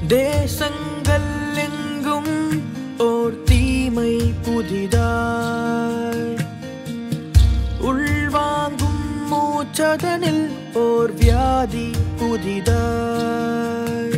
தேசங்கள் எங்கும் ஓர் தீமை புதிதாய் உள்வாங்கும் மூச்சதனில் ஓர் வியாதி புதிதாய்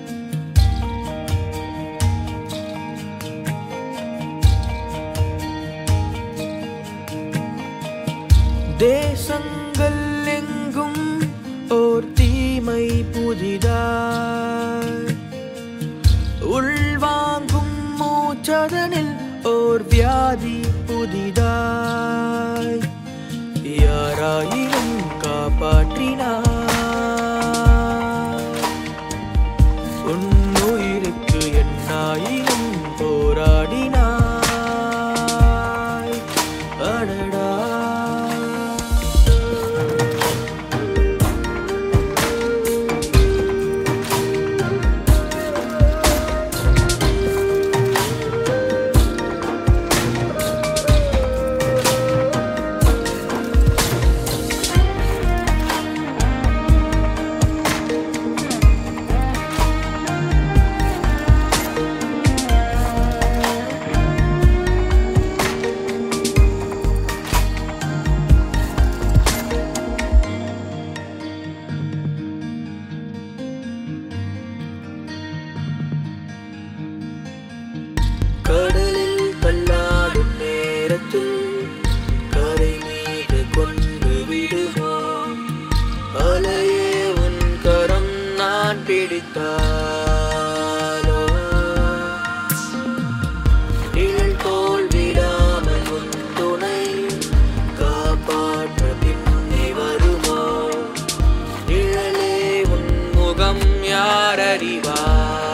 தேசங்கள் எங்கும் ஓர் தீமை புதிதாய் உள்வாங்கும் மூச்சதனில் ஓர் வியாதி புதிதாய் யாராயினும் காப்பாற்றினார் உன்னுயிருக்கு என்னாயினும் போராடினாய் அடடா கடலில் தள்ளாடும் நேரத்தில் கரை மீது கொண்டு விடுமோ அலையே உன் கரம் நான் பிடித்தாலோ நிழல் தோல் விடாமல் உன் துணை காப்பாற்ற பின்னே வருமோ நிழலே உன் முகம் யார் அறிவார்